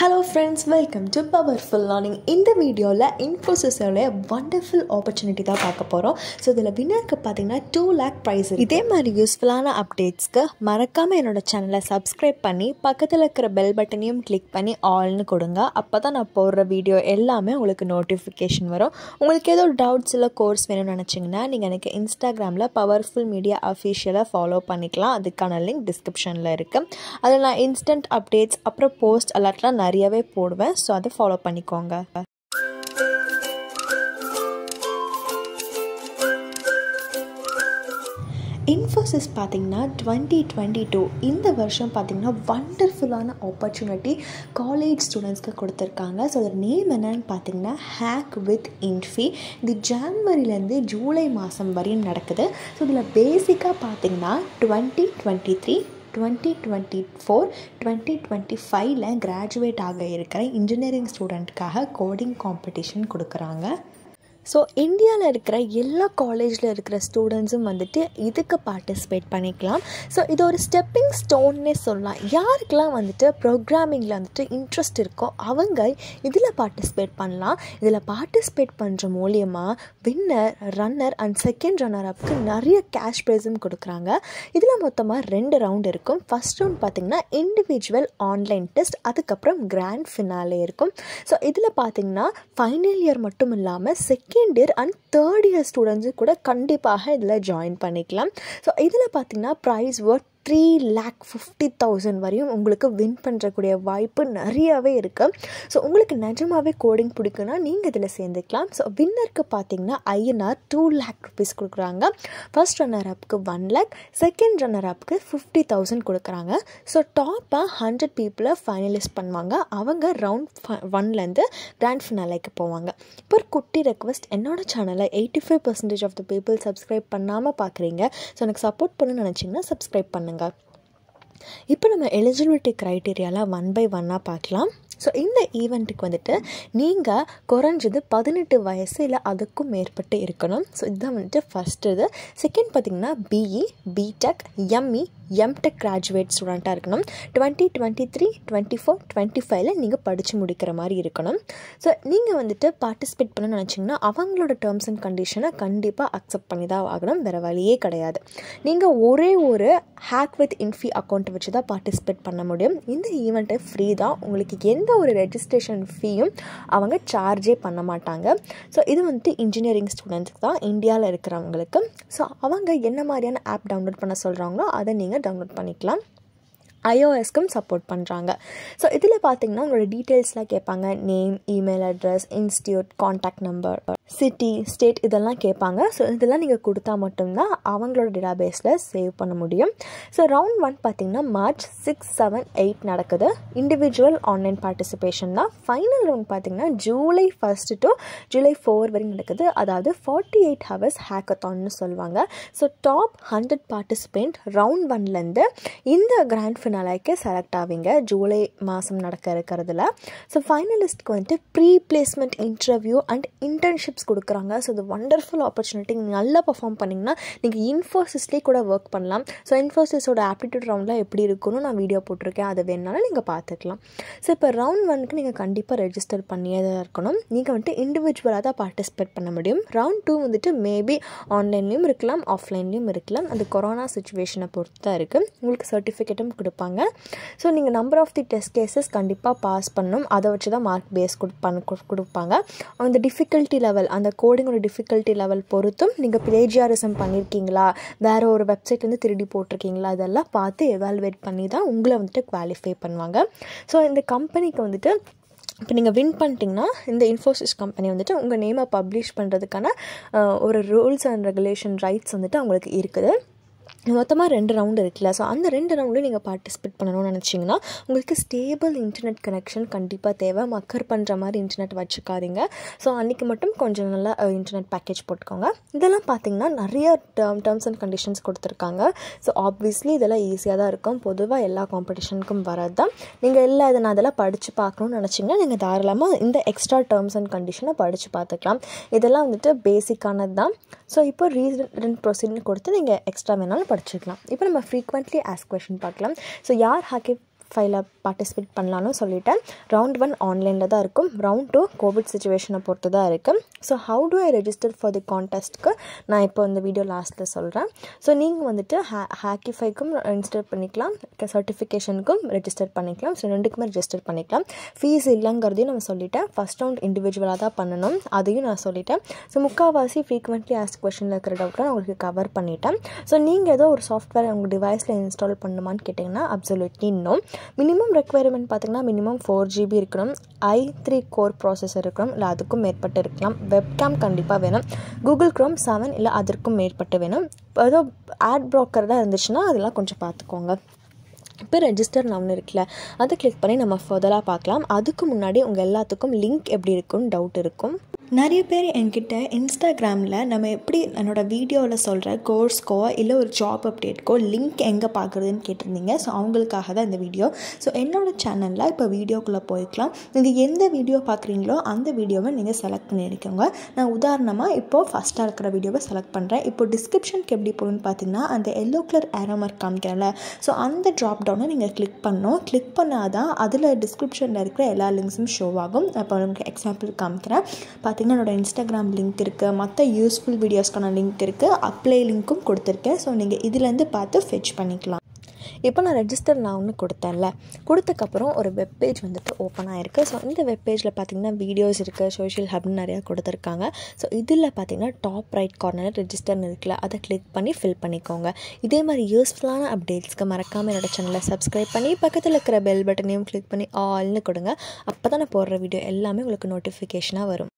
hello friends welcome to powerful learning இந்த வீடியோவில் இன்ஃபோசிஸோடைய wonderful opportunity தான் பார்க்க போகிறோம் ஸோ இதில் வின்னருக்கு பார்த்தீங்கன்னா டூ லேக் ப்ரைஸ் இதே மாதிரி யூஸ்ஃபுல்லான அப்டேட்ஸ்க்கு மறக்காமல் என்னோட சேனலை சப்ஸ்கிரைப் பண்ணி பக்கத்தில் இருக்கிற பெல் பட்டனையும் கிளிக் பண்ணி ஆல்னு கொடுங்க அப்போ தான் நான் போடுற வீடியோ எல்லாமே உங்களுக்கு நோட்டிஃபிகேஷன் வரும் உங்களுக்கு ஏதோ டவுட்ஸ் இல்லை கோர்ஸ் வேணும்னு நினச்சிங்கன்னா நீங்கள் எனக்கு இன்ஸ்டாகிராமில் பவர்ஃபுல் மீடியா அஃபீஷியலாக ஃபாலோ பண்ணிக்கலாம் அதுக்கான லிங்க் டிஸ்கிரிப்ஷனில் இருக்குது அதில் நான் இன்ஸ்டன்ட் அப்டேட்ஸ் அப்புறம் போஸ்ட் அலர்ட்லாம் நிறையவே போடுவேன் ஸோ அதை ஃபாலோ பண்ணிக்கோங்க இன்ஃபோசிஸ் பார்த்திங்கன்னா டுவெண்ட்டி டுவெண்ட்டி டூ இந்த வருஷம் பார்த்திங்கன்னா வண்டர்ஃபுல்லான ஆப்பர்ச்சுனிட்டி காலேஜ் ஸ்டூடெண்ட்ஸ்க்கு கொடுத்துருக்காங்க ஸோ அதோட நேம் என்னன்னு பார்த்தீங்கன்னா ஹேக் வித் இன்ஃபி இது ஜான்வரிலேருந்து ஜூலை மாதம் வரையும் நடக்குது ஸோ இதில் பேசிக்காக பார்த்திங்கன்னா twenty twenty three twenty twenty four twenty twenty ஃபைவ்ல கிராஜுவேட் ஆக இருக்கிற இன்ஜினியரிங் ஸ்டூடெண்ட்காக கோடிங் காம்படிஷன் கொடுக்குறாங்க ஸோ இந்தியாவில் இருக்கிற எல்லா காலேஜில் இருக்கிற ஸ்டூடெண்ட்ஸும் வந்துட்டு இதுக்கு பார்ட்டிசிபேட் பண்ணிக்கலாம் ஸோ இது ஒரு ஸ்டெப்பிங் ஸ்டோன்னே சொல்லலாம் யாருக்கெல்லாம் வந்துட்டு ப்ரோக்ராமிங்கில் வந்துட்டு இன்ட்ரெஸ்ட் இருக்கோ அவங்க இதில் பார்ட்டிசிபேட் பண்ணலாம் இதில் பார்ட்டிசிபேட் பண்ணுற மூலியமாக winner runner and second runner அப்புக்கு நிறைய கேஷ் ப்ரைஸும் கொடுக்குறாங்க இதில் மொத்தமாக ரெண்டு ரவுண்ட் இருக்கும் ஃபஸ்ட் ரவுண்ட் பார்த்திங்கன்னா இண்டிவிஜுவல் ஆன்லைன் டெஸ்ட் அதுக்கப்புறம் கிராண்ட் ஃபினாலே இருக்கும் ஸோ இதில் பார்த்திங்கன்னா ஃபைனல் இயர் மட்டும் இல்லாமல் செக் second year and third year students கூட கண்டிப்பாக இதில் ஜாயின் பண்ணிக்கலாம் ஸோ இதில் பார்த்திங்கன்னா prize worth three lakh fifty thousand வரையும் உங்களுக்கு வின் பண்ணுறக்கூடிய வாய்ப்பு நிறையாவே இருக்குது ஸோ உங்களுக்கு நிஜமாகவே கோடிங் பிடிக்குன்னா நீங்கள் இதில் சேர்ந்துக்கலாம் ஸோ வின்னருக்கு பார்த்தீங்கன்னா ஐஎன்ஆர் டூ லேக் ருபீஸ் கொடுக்குறாங்க ஃபர்ஸ்ட் ரன்னர் அப்புக்கு ஒன் லேக் செகண்ட் ரன்னர் அப்புக்கு ஃபிஃப்டி தௌசண்ட் கொடுக்குறாங்க ஸோ டாப்பாக ஹண்ட்ரட் பீப்புளை ஃபைனலிஸ்ட் பண்ணுவாங்க அவங்க ரவுண்ட் ஒன்லேருந்து கிராண்ட் ஃபினாலைக்கு போவாங்க இப்போ ஒரு குட்டி ரெக்வஸ்ட் என்னோட சேனலை eighty five percentage of the people subscribe பண்ணாமல் பார்க்குறீங்க ஸோ எனக்கு சப்போர்ட் பண்ணணும்னு நினச்சிங்கன்னா சப்ஸ்கிரைப் பண்ணுங்கள் இப்போ நம்ம எலிஜிபிலிட்டி க்ரைட்டீரியாலாம் ஒன் பை ஒன்னாக பார்க்கலாம் ஸோ இந்த ஈவெண்ட்டுக்கு வந்துட்டு நீங்கள் குறைஞ்சது பதினெட்டு வயசு இல்லை அதுக்கும் மேற்பட்டு இருக்கணும் ஸோ இதுதான் வந்துட்டு ஃபஸ்ட் இது செகண்ட் பார்த்திங்கன்னா BE BTech ME MTech graduate ஸ்டூடெண்ட்டாக இருக்கணும் twenty twenty three twenty four twenty ஃபைவ்ல நீங்கள் படித்து முடிக்கிற மாதிரி இருக்கணும் ஸோ நீங்கள் வந்துட்டு பார்ட்டிசிபேட் பண்ண நினச்சிங்கன்னா அவங்களோட டேர்ம்ஸ் அண்ட் கண்டிஷனை கண்டிப்பாக அக்செப்ட் பண்ணி தான் ஆகணும் வேறு வழியே கிடையாது நீங்கள் ஒரே ஒரு ஹேக் வித் இன்ஃபி அக்கௌண்ட்டை வச்சு தான் பார்ட்டிசிபேட் பண்ண முடியும் இந்த ஈவெண்ட்டு ஃப்ரீ தான் உங்களுக்கு எந்த ஒரு ரெஜிஸ்ட்ரேஷன் ஃபீயும் அவங்க சார்ஜே பண்ண மாட்டாங்க ஸோ இது வந்துட்டு இன்ஜினியரிங் ஸ்டூடெண்ட்ஸ்க்கு தான் இந்தியாவில் இருக்கிறவங்களுக்கு ஸோ அவங்க என்ன மாதிரியான ஆப் டவுன்லோட் பண்ண சொல்கிறாங்களோ அதை நீங்கள் டவுன்லோட் பண்ணிக்கலாம் ஐஓஎஸ்க்கும் சப்போர்ட் பண்ணுறாங்க ஸோ இதில் பார்த்தீங்கன்னா உங்களோட டீட்டெயில்ஸ்லாம் கேட்பாங்க name email address institute contact number city state இதெல்லாம் கேட்பாங்க ஸோ இதெல்லாம் நீங்கள் கொடுத்தா மட்டும்தான் அவங்களோட டேட்டாபேஸில் சேவ் பண்ண முடியும் ஸோ ரவுண்ட் ஒன் பார்த்திங்கன்னா மார்ச் சிக்ஸ் செவன் எயிட் நடக்குது இண்டிவிஜுவல் ஆன்லைன் பார்ட்டிசிபேஷன் தான் ஃபைனல் ரவுண்ட் பார்த்திங்கன்னா July first to July four வரைக்கும் நடக்குது அதாவது ஃபார்ட்டி எயிட் ஹவர்ஸ் ஹேக்கத்தான்னு சொல்லுவாங்க so top hundred participant round ஒன்லேருந்து இந்த கிராண்ட் ஃபினாலைக்கு செலக்ட் ஆவீங்க ஜூலை மாதம் நடக்க இருக்கிறதுல ஸோ ஃபைனலிஸ்ட்க்கு வந்துட்டு pre placement interview and internships கொடுக்குறாங்க ஸோ இது வண்டர்ஃபுல் ஆப்பர்ச்சுனிட்டி நீங்கள் நல்லா பர்ஃபார்ம் பண்ணிங்கன்னா நீங்கள் இன்ஃபோசிஸ்லேயே கூட ஒர்க் பண்ணலாம் ஸோ இன்ஃபோசிஸோட ஆப்டிடியூட் ரவுண்டில் எப்படி இருக்குன்னு நான் வீடியோ போட்டிருக்கேன் அதை வேணாலும் நீங்கள் பார்த்துக்கலாம் ஸோ இப்போ ரவுண்ட் ஒனுக்கு நீங்கள் கண்டிப்பாக ரெஜிஸ்டர் பண்ணியே தான் இருக்கணும் நீங்கள் வந்துட்டு இண்டிவிஜுவலாக தான் பார்ட்டிசிபேட் பண்ண முடியும் ரவுண்ட் டூ வந்துட்டு மேபி ஆன்லைன்லேயும் இருக்கலாம் ஆஃப்லைன்லேயும் இருக்கலாம் அது கொரோனா சுச்சுவேஷனை பொறுத்து தான் இருக்குது உங்களுக்கு சர்டிஃபிகேட்டும் கொடுப்பாங்க ஸோ நீங்கள் number of the test cases கண்டிப்பாக பாஸ் பண்ணணும் அதை வச்சு தான் மார்க் பேஸ் கொடு பண்ண கொடுப்பாங்க அந்த டிஃபிகல்ட்டி லெவல் அந்த கோடிங்கோட டிஃபிகல்ட்டி லெவல் பொறுத்தும் நீங்கள் பிளேஜியாரிசம் பண்ணியிருக்கீங்களா வேறு ஒரு வெப்சைட்லேருந்து திருடி போட்டிருக்கீங்களா அதெல்லாம் பார்த்து எவாலுவேட் பண்ணி தான் உங்களை வந்துட்டு குவாலிஃபை பண்ணுவாங்க ஸோ இந்த கம்பெனிக்கு வந்துட்டு இப்போ நீங்கள் வின் பண்ணிட்டீங்கன்னா இந்த இன்ஃபோசிஸ் கம்பெனி வந்துட்டு உங்கள் நேமை பப்ளிஷ் பண்ணுறதுக்கான ஒரு ரூல்ஸ் அண்ட் ரெகுலேஷன் ரைட்ஸ் வந்துட்டு அவங்களுக்கு இருக்குது மொத்தமாக ரெண்டு ரவுண்டு இருக்குல்ல ஸோ அந்த ரெண்டு ரவுண்ட்லையும் நீங்கள் பார்ட்டிசிபேட் பண்ணணும்னு நினச்சிங்கன்னா உங்களுக்கு ஸ்டேபிள் இன்டர்நெட் கனெக்ஷன் கண்டிப்பாக தேவை மக்கர் பண்ணுற மாதிரி இன்டர்நெட் வச்சுக்காதீங்க ஸோ அன்றைக்கி மட்டும் கொஞ்சம் நல்லா இன்டர்நெட் பேக்கேஜ் போட்டுக்கோங்க இதெல்லாம் பார்த்தீங்கன்னா நிறைய டேர்ம் டேர்ம்ஸ் அண்ட் கண்டிஷன்ஸ் கொடுத்துருக்காங்க ஸோ ஆப்வியஸ்லி இதெல்லாம் ஈஸியாக தான் இருக்கும் பொதுவாக எல்லா காம்படிஷனுக்கும் வரது தான் நீங்கள் இல்லை இதை நான் அதெல்லாம் படித்து பார்க்கணும்னு நினச்சிங்கன்னா நீங்கள் தாராளமாக இந்த எக்ஸ்ட்ரா டேர்ம்ஸ் அண்ட் கண்டிஷனை படித்து பார்த்துக்கலாம் இதெல்லாம் வந்துட்டு பேசிக்கானது தான் ஸோ இப்போ ரீசன் ப்ரொசீஜர் கொடுத்து நீங்கள் எக்ஸ்ட்ரா வேணாலும் படிச்சுக்கலாம் இப்போ நம்ம ஃப்ரீக்வெண்ட்லி ஆஸ்க் கொஷின் பார்க்கலாம் ஸோ யார் ஹாக்கி ஃபைவ்ல பார்ட்டிசிபேட் பண்ணலான்னு சொல்லிட்டேன் ரவுண்ட் ஒன் ஆன்லைனில் தான் இருக்கும் ரவுண்ட் டூ கோவிட் சுச்சுவேஷனை பொறுத்து தான் இருக்குது so how to I register for the கான்டெஸ்ட்க்கு நான் இப்போ இந்த வீடியோ லாஸ்ட்டில் சொல்கிறேன் ஸோ நீங்கள் வந்துட்டு ஹே ஹேக்கிஃபைக்கும் ரெஜிஸ்டர் பண்ணிக்கலாம் சர்டிஃபிகேஷனுக்கும் ரெஜிஸ்டர் பண்ணிக்கலாம் ஸோ ரெண்டுக்குமே ரெஜிஸ்டர் பண்ணிக்கலாம் ஃபீஸ் இல்லைங்கிறதையும் நம்ம சொல்லிட்டேன் ஃபஸ்ட் ரவுண்ட் இண்டிவிஜுவலாக தான் பண்ணணும் அதையும் நான் சொல்லிட்டேன் ஸோ முக்கால்வாசி ஃப்ரீக்வெண்ட்லி ஆஸ்க் கொஷனில் இருக்கிற டவுட்லாம் நான் உங்களுக்கு கவர் பண்ணிட்டேன் ஸோ நீங்கள் ஏதோ ஒரு சாஃப்ட்வேர் உங்கள் டிவைஸில் இன்ஸ்டால் பண்ணணுமான்னு கேட்டிங்கன்னா அப்சல்யூட்லி நோ மினிமம் ரெக்குவயர்மெண்ட் பார்த்தீங்கன்னா மினிமம் ஃபோர் ஜிபி இருக்கணும் ஐ த்ரீ கோர் ப்ராசஸர் இருக்கணும் இல்லை அதுக்கும் மேற்பட்டு இருக்கலாம் வெப்கேம் கண்டிப்பாக வேணும் கூகுள் க்ரோம் செவன் இல்லை அதற்கும் மேற்பட்டு வேணும் ஏதோ ஆட் ப்ரோக்கர் தான் இருந்துச்சுன்னா அதெல்லாம் கொஞ்சம் பார்த்துக்கோங்க இப்போ ரெஜிஸ்டர் ஒன்று இருக்குல்ல அதை கிளிக் பண்ணி நம்ம ஃபர்தராக பார்க்கலாம் அதுக்கு முன்னாடி உங்கள் எல்லாத்துக்கும் லிங்க் எப்படி இருக்குன்னு டவுட் இருக்கும் நிறைய பேர் என்கிட்ட இன்ஸ்டாகிராமில் நம்ம எப்படி என்னோடய வீடியோவில் சொல்கிற கோர்ஸ்க்கோ இல்லை ஒரு ஜாப் அப்டேட்க்கோ லிங்க் எங்கே பார்க்குறதுன்னு கேட்டிருந்தீங்க ஸோ அவங்களுக்காக தான் இந்த வீடியோ ஸோ என்னோடய சேனலில் இப்போ வீடியோக்குள்ளே போய்க்கலாம் நீங்கள் எந்த வீடியோ பார்க்குறீங்களோ அந்த வீடியோவை நீங்கள் செலக்ட் பண்ணியிருக்கோங்க நான் உதாரணமாக இப்போது ஃபஸ்ட்டாக இருக்கிற வீடியோவை செலக்ட் பண்ணுறேன் இப்போ டிஸ்கிரிப்ஷனுக்கு எப்படி போகணும்னு பார்த்தீங்கன்னா அந்த எல்லோ கலர் ஏரோ மார்க் காமிக்கிறேன்ல ஸோ அந்த ட்ராப் டவுனை நீங்கள் கிளிக் பண்ணணும் கிளிக் பண்ணால் தான் அதில் டிஸ்கிரிப்ஷனில் இருக்கிற எல்லா லிங்க்ஸும் ஷோ ஆகும் இப்போ உங்களுக்கு எக்ஸாம்பிள் காமிக்கிறேன் பார்த்தீங்கன்னா என்னோடய இன்ஸ்டாகிராம் லிங்க் இருக்குது மற்ற யூஸ்ஃபுல் வீடியோஸ்க்கான லிங்க் இருக்குது அப்ளை லிங்க்கும் கொடுத்துருக்கேன் ஸோ நீங்கள் இதுலேருந்து பார்த்து ஃபெச் பண்ணிக்கலாம் இப்போ நான் ரெஜிஸ்டர் நான் ஒன்று கொடுத்தேன்ல கொடுத்தக்கப்புறம் ஒரு வெப்பேஜ் வந்துட்டு ஓப்பன் ஆகிருக்கு ஸோ இந்த வெப்பேஜில் பார்த்தீங்கன்னா வீடியோஸ் இருக்குது சோஷியல் ஹப்னு நிறையா கொடுத்துருக்காங்க ஸோ இதில் பார்த்தீங்கன்னா டாப் ரைட் கார்னரில் ரெஜிஸ்டர்னு இருக்குல்ல அதை கிளிக் பண்ணி ஃபில் பண்ணிக்கோங்க இதே மாதிரி யூஸ்ஃபுல்லான அப்டேட்ஸ்க்கு மறக்காமல் என்னோடய சேனலை சப்ஸ்கிரைப் பண்ணி பக்கத்தில் இருக்கிற பெல் பட்டனையும் கிளிக் பண்ணி ஆல்னு கொடுங்க அப்போ தான் நான் போடுற வீடியோ எல்லாமே உங்களுக்கு நோட்டிஃபிகேஷனாக வரும்